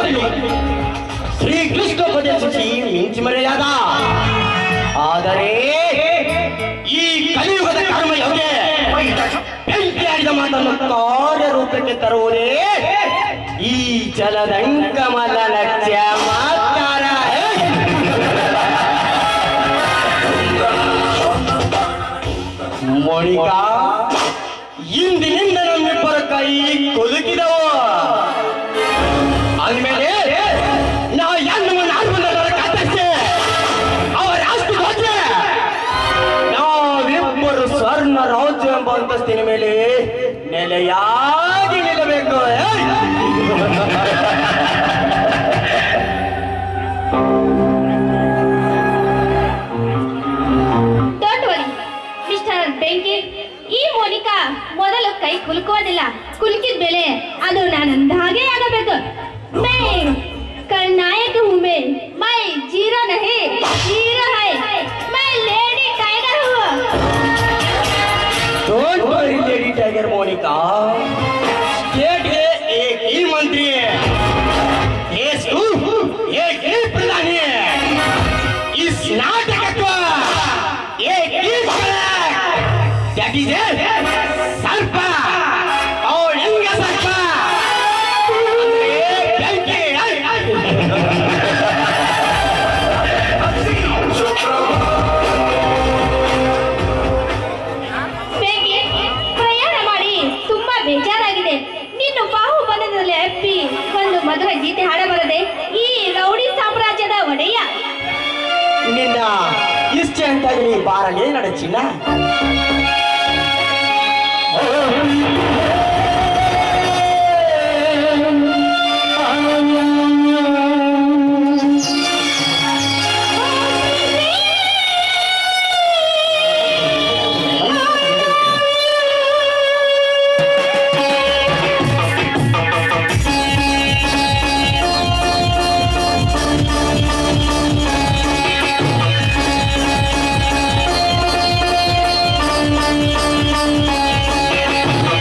ಯುವತಿ ಶ್ರೀಕೃಷ್ಣ ಉಪದೇಶಿಸಿ ಮಿಂಚು ಮರೆಯಾದ ಆದರೆ ಈ ಕಲಿಯುಗದ ಕರ್ಮ ಯೋಗೆ ಬೆಂಕಿ ಆಡಿದ ಮಾತನ್ನು ಕಾರ್ಯರೂಪಕ್ಕೆ ತರುವುದೇ ಈ ಜಲದಂಕಮಲ್ಲನ ಚಮತ್ಕಾರ ಮೋನಿಕಾ ಇಂದಿನಿಂದ ನಮ್ಮಿಬ್ಬರ ಕೈ ಕುಲುಕಿದವು ಅಂದ್ಮೇಲೆ ನಾ ಹೆಣ್ಣು ನಾಲ್ಕು ಕತ್ತರಿಸಿ ಅವರ ಆಸ್ತಿ ಹೋದ್ರೆ ನಾವಿಬ್ಬರು ಸ್ವರ್ಣ ರಾಜ್ಯ ಎಂಬ ಅಂತಸ್ತಿನ ಮೇಲೆ ನೆಲೆಯಾಗಿ ನಿಲ್ಲಬೇಕು ಏಯ್! ಡೋಂಟ್ ವರಿ ಮಿಸ್ಟರ್ ಬೆಂಕಿ ಈ ಮೋನಿಕಾ ಮೊದಲು ಕೈ ಕುಲುಕೋದಿಲ್ಲ ಕುಲುಕಿದ ಬೆಲೆ ಅದು ನಾನು ಅಂದಾಗೆ ಆಗಬೇಕು ಮೈ ಖಳನಾಯಕ ಹೂँ मैं मैं जीरो नहीं हीरो है मैं लेडी टाइगर हूँ don't worry lady tiger Monika state के एक ही मंत्री है देश को एक ही प्रधानी है इस नाटक को एक ही दैट इज सर्प और लिंग सर्प ಅಂದ್ರೆ ಬೆಂಕಿ. ಬೆಂಕಿ ಪ್ರಯಾಣ ಮಾಡಿ ತುಂಬಾ ಬೇಜಾರಾಗಿದೆ ನಿನ್ನ ಬಾಹುಬಲದಲ್ಲಿ ಅಪ್ಪಿ ಒಂದು ಮಧುರ ಗೀತೆ ಹಾಡಬರದೆ ಈ ರೌಡಿ ಸಾಮ್ರಾಜ್ಯದ ಒಡೆಯ ನಿನ್ನ ಇಷ್ಟ ಅಂತ ನೀ ಬಾರಲೇ ನಡಚಿನ ¡Ay,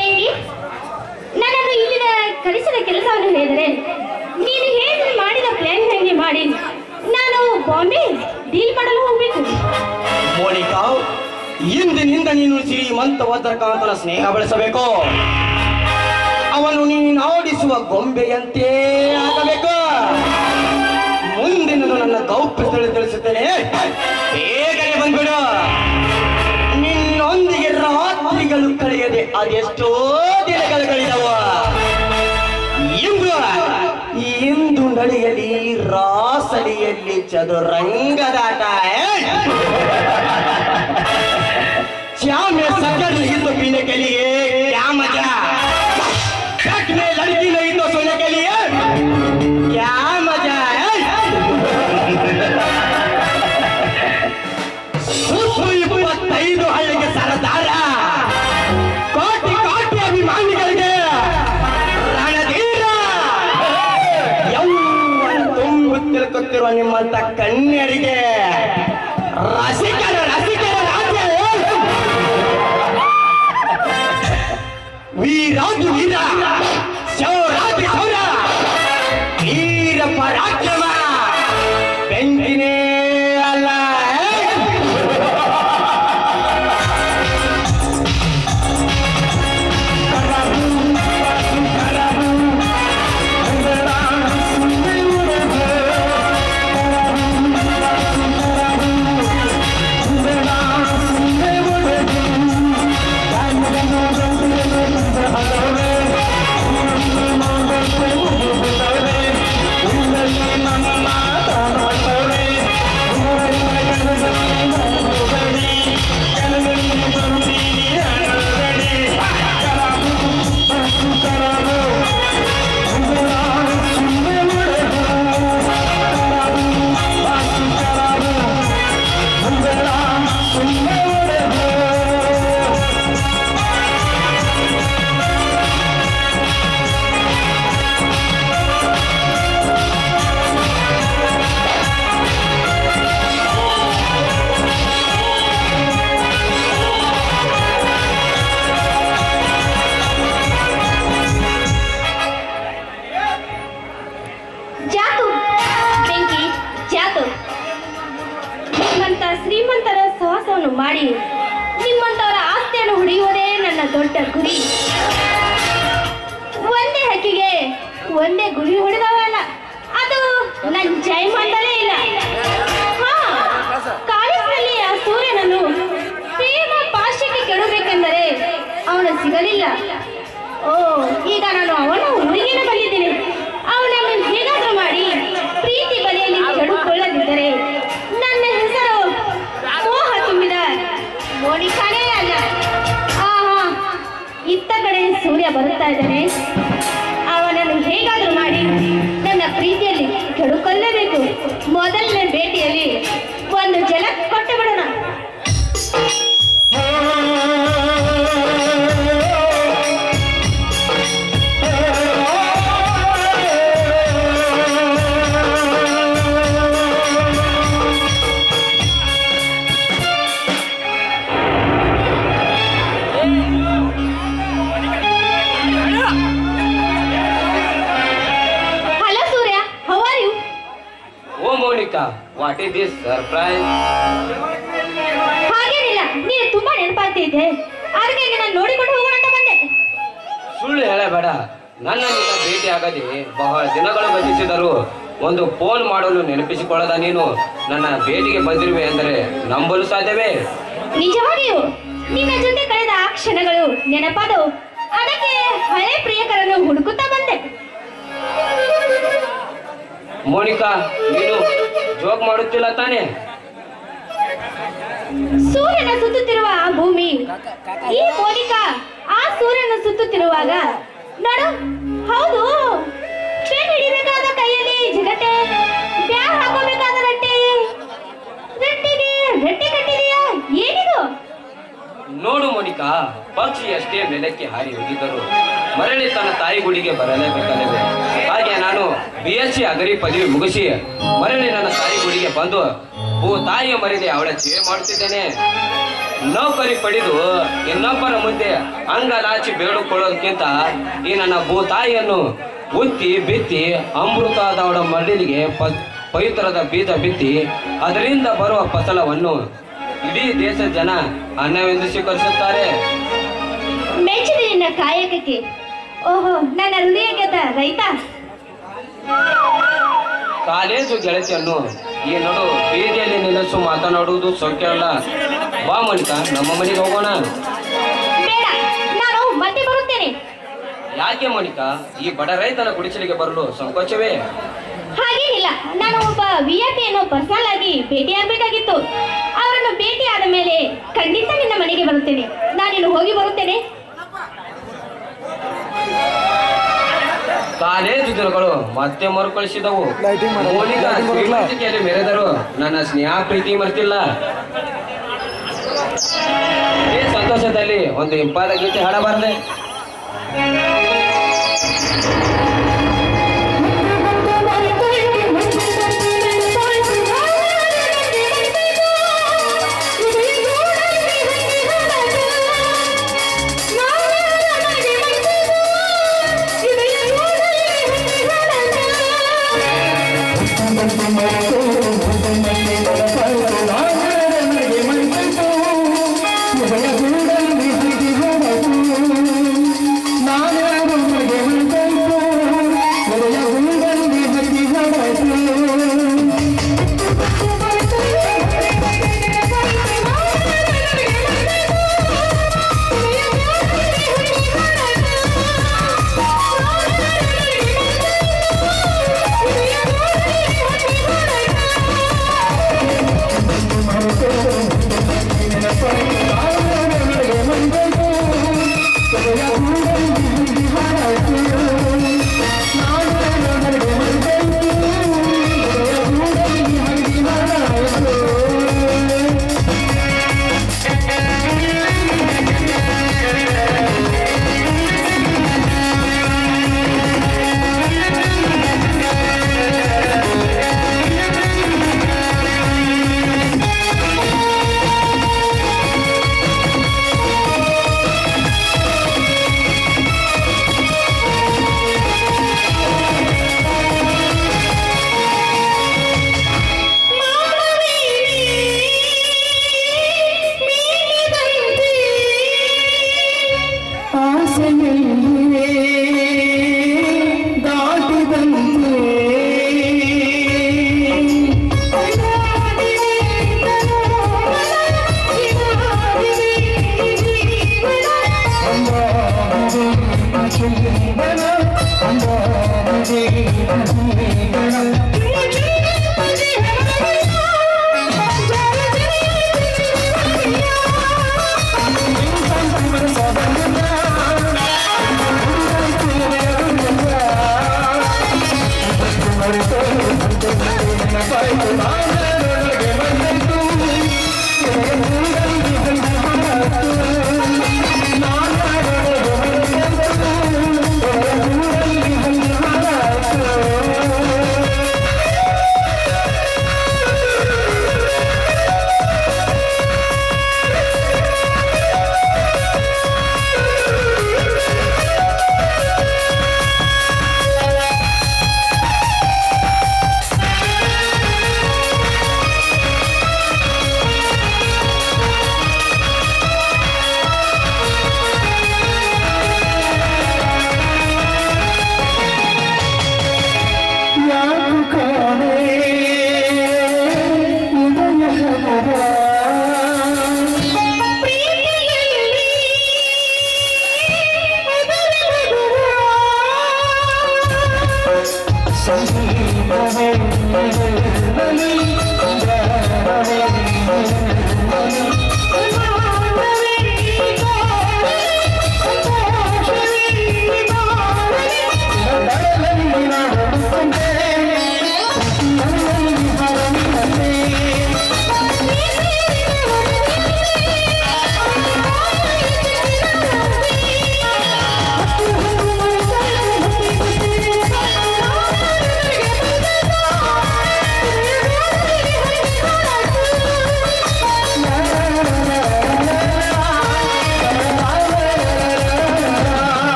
ಬೆಂಕಿ ನನ್ನನ್ನು ಇಲ್ಲಿನ ಕಲಿಸಿದ ಕೆಲಸವನ್ನು ಹೇಳಿದರೆ ನೀನು ಹೇಗೆ ಮಾಡಿದ ಪ್ಲಾನ್ ಹೇಗೆ ಮಾಡಿ ನಾನು ಬಾಂಬೆ ಡೀಲ್ ಮಾಡಲು ಹೋಗ್ಬೇಕು ಮೋನಿಕಾ ಇಂದಿನಿಂದ ನೀನು ಶ್ರೀಮಂತ ವಜ್ರಕಾಂತನ ಸ್ನೇಹ ಬೆಳೆಸಬೇಕು ಅವನು ನೀನಾಡಿಸುವ ಗೊಂಬೆಯಂತೆ ಆಗಬೇಕು ಮುಂದಿನ ನನ್ನ ಗೌಪ್ಯದಲ್ಲಿ ತಿಳಿಸುತ್ತೇನೆ ಬೇಗನೆ ಬಂದ್ಬಿಡು ನಿನ್ನೊಂದಿಗೆ ರಾತ್ರಿಗಳು ಕಳೆಯದೆ ಅದೆಷ್ಟೋ ದಿನಗಳು ಕಳೆದವ ಇಂದು ಇಂದು ನಡೆಯಲಿ ರಾಸಲಿಯಲ್ಲಿ ಚದುರಂಗದಾಟ ಶ್ಯಾಮೆ ಸಕल नहीं तो पीने के लिए क्या मजा पेट में लड़की नहीं तो सोने के लिए क्या मजा है ಸುತ್ತು ಇಪ್ಪತ್ತೈದು ಹಳ್ಳಿಗೆ ಸರದಾರ ಕೋಟಿ ಕೋಟಿ ಅಭಿಮಾನಿಗಳಿಗೆ ರಣಧೀರ ಯೌವನ ತುಂಬು ತಿಳ್ಕೊತಿರುವ ನಿಮ್ಮಂತ ಕನ್ಯರಿಗೆ ರಸಿಕರ ರಸಿಕರ ರಾಜ್ಯ ವೀರಾಜು ವೀರ ಶೌರಾಜು ಶೌರ ವೀರ ಪರಾಕ್ರಮ ಬೆಂಕಿನೇ ಅಲ್ಲ ಜಾತು ಬೆಂಕಿ ಜಾತು ನಿಮ್ಮಂತ ಶ್ರೀಮಂತರ ಸಾಹಸವನ್ನು ಮಾಡಿ ನಿಮ್ಮಂತವರ ಆಸ್ತಿಯನ್ನು ಹೊಡೆಯುವುದೇ ನನ್ನ ದೊಡ್ಡ ಗುರಿ ಒಂದೇ ಹಕ್ಕಿಗೆ ಒಂದೇ ಗುರಿ ಹೊಡೆದವಲ್ಲ ಅದು ನನ್ನ ಜಯಮಾನದಲ್ಲೇ ಇಲ್ಲ ಹಾ ಕಾಲೇಜಿನಲ್ಲಿ ಆ ಸೂರ್ಯನನ್ನು ಪ್ರೇಮ ಪಾಶಕ್ಕೆ ಕೆಡಬೇಕೆಂದರೆ ಅವನು ಸಿಗಲಿಲ್ಲ ಓ ಈಗ ನಾನು ಅವನ ಊರಿಗೇನೆ ಬಂದಿದ್ದೇನೆ ಅವನನ್ನು ಹೇಗಾದ್ರೂ ಮಾಡಿ ಪ್ರೀತಿ ಬಲೆಯಲ್ಲಿ ಕೆಡುಕೊಳ್ಳದಿದ್ದರೆ ನನ್ನ ಹೆಸರು ಮೋಹ ತುಂಬಿದ ಮೋನಿಕಾನೇ ಅಲ್ಲ ಆಹಾ ಇತ್ತ ಕಡೆ ಸೂರ್ಯ ಬರುತ್ತಾ ಇದ್ದಾನೆ ಅವನನ್ನು ಹೇಗಾದ್ರೂ ಮಾಡಿ ನನ್ನ ಪ್ರೀತಿಯಲ್ಲಿ ಕೆಡುಕೊಳ್ಳಲೇಬೇಕು ಮೊದಲನೇ ಭೇಟಿಯಲ್ಲಿ ಒಂದು ಜಲ ಕೊಟ್ಟು ಬಿಡೋಣ hello Surya how are you ಓ Monika what is this surprise ಹಾಗೇನಿಲ್ಲ ನೀನು ತುಂಬಾ ನೆನಪಾಗ್ತಿದ್ದೆ ಅದಕ್ಕೆ ಈಗ ನಾನು ನೋಡಿಕೊಂಡು ಹೋಗೋಣ ಅಂತ ಬಂದೆ ಸುಳ್ಳು ಹೇಳಬೇಡ ನನ್ನ ನಿನ್ನ ಭೇಟಿ ಆಗದೆ ಬಹಳ ದಿನಗಳು ಗತಿಸಿದರು ಒಂದು ಫೋನ್ ಮಾಡಲು ನೆನಪಿಸಿಕೊಳ್ಳದ ನೀನು ನನ್ನ ಭೇಟಿಗೆ ಬಂದಿರುವೆ ಎಂದರೆ ನಂಬಲು ಸಾಧ್ಯವೇ ನಿಜವಾಗಿಯೂ ನಿನ್ನ ಜೊತೆ ಕಳೆದ ಆ ಕ್ಷಣಗಳು ನೆನಪಾದವು ಅದಕ್ಕೆ ಹಳೆ ಪ್ರಿಯಕರನ್ನು ಹುಡುಕುತ್ತಾ ಬಂದೆ ಮೋನಿಕಾ ನೀನು ಜೋಕ್ ಮಾಡುತ್ತಿಲ್ಲ ತಾನೇ ಸೂರ್ಯನ ಸುತ್ತುತ್ತಿರುವ ಆ ಭೂಮಿ ಈ ಮೋನಿಕಾ ಆ ಸೂರ್ಯನ ಸುತ್ತುತ್ತಿರುವಾಗ ನೋಡು ಹೌದು ಪೆನ್ ಹಿಡಿಬೇಕಾದ ಕೈಯಲ್ಲಿ ಜಿಗಟೆ ಬ್ಯಾಗ್ ಹಾಕೋಬೇಕಾದ ರಟ್ಟೆ ರಟ್ಟಿಗೆ ರಟ್ಟೆ ಕಟ್ಟಿದೆಯಾ ಏನಿದು ನೋಡು ಮೋನಿಕಾ ಪಕ್ಷಿ ಎಷ್ಟೇ ಮೇಲಕ್ಕೆ ಹಾರಿ ಹೋಗಿದ್ದರು ಮರಳಿ ತನ್ನ ತಾಯಿ ಗುಡಿಗೆ ಬರಲೇಬೇಕಲ್ಲವೇ ಹಾಗೆ ನಾನು ಬಿ ಎಸ್ ಸಿ ಅಗರಿ ಪದವಿ ಮುಗಿಸಿ ಮರಳಿ ನನ್ನ ತಾಯಿ ಗುಡಿಗೆ ಬಂದು ಓ ತಾಯಿಯ ಮರಳಿ ಅವಳ ಸೇವೆ ಮಾಡುತ್ತಿದ್ದೇನೆ ನೌಕರಿ ಪಡೆದು ಇನ್ನೊಬ್ಬರ ಮುಂದೆ ಅಂಗಲಾಚಿ ಬೇಡಿಕೊಳ್ಳೋದಕ್ಕಿಂತ ಈ ನನ್ನ ಭೂತಾಯಿಯನ್ನು ಉತ್ತಿ ಬಿತ್ತಿ ಅಮೃತದವಳ ಮಡಿಲಿಗೆ ಪ ಪವಿತ್ರದ ಬೀಜ ಬಿತ್ತಿ ಅದರಿಂದ ಬರುವ ಫಸಲವನ್ನು ಇಡೀ ದೇಶದ ಜನ ಅನ್ನವೆಂದು ಸ್ವೀಕರಿಸುತ್ತಾರೆ ಮೆಚ್ಚಿದೆ ನಿನ್ನ ಕಾಯಕಕ್ಕೆ ಓಹೋ ನನ್ನ ಹೃದಯ ಗೆದ್ದ ರೈತ ಕಾಲೇಜು ಗೆಳತಿಯನ್ನು ಈ ನಡು ಬೀದಿಯಲ್ಲಿ ನಿಲ್ಲಿಸು ಮಾತನಾಡುವುದು ಸೌಖ್ಯ ಅಲ್ಲ ಬಾ ಮಣಿಕ ನಮ್ಮ ಮನೆಗೆ ಹೋಗೋಣ ಬೇಡ ನಾನು ಮತ್ತೆ ಬರುತ್ತೇನೆ ಯಾಕೆ ಮಣಿಕ ಈ ಬಡ ರೈತನ ಗುಡಿಸಲಿಗೆ ಬರಲು ಸಂಕೋಚವೇ ಹಾಗೇನಿಲ್ಲ ನಾನು ಒಬ್ಬ ವಿ ಐ ಪಿಯನ್ನು ಪರ್ಸನಲ್ ಆಗಿ ಭೇಟಿಯಾಗಬೇಕಾಗಿತ್ತು ಅವರನ್ನು ಭೇಟಿ ಆದ ಮೇಲೆ ಖಂಡಿತ ನಿನ್ನ ಮನೆಗೆ ಬರುತ್ತೇನೆ ನಾನಿನ್ನು ಹೋಗಿ ಬರುತ್ತೇನೆ ಕಾಲೇಜು ದಿನಗಳು ಮತ್ತೆ ಮರುಕಳಿಸಿದವು Lighting ಮಾಡು, ಮೋನಿಕ lighting ಬರಲ್ಲ. ಶ್ರೀಮಂತಿಕೆಯಲ್ಲಿ ಮೆರೆದರು ನನ್ನ ಸ್ನೇಹ ಪ್ರೀತಿ ಮರ್ತಿಲ್ಲ ಈ ಸಂತೋಷದಲ್ಲಿ ಒಂದು ಇಂಪಾದ ಗೀತೆ ಹಾಡಬಾರದೆ ಜೀವನ ಅಂಬಾರಿ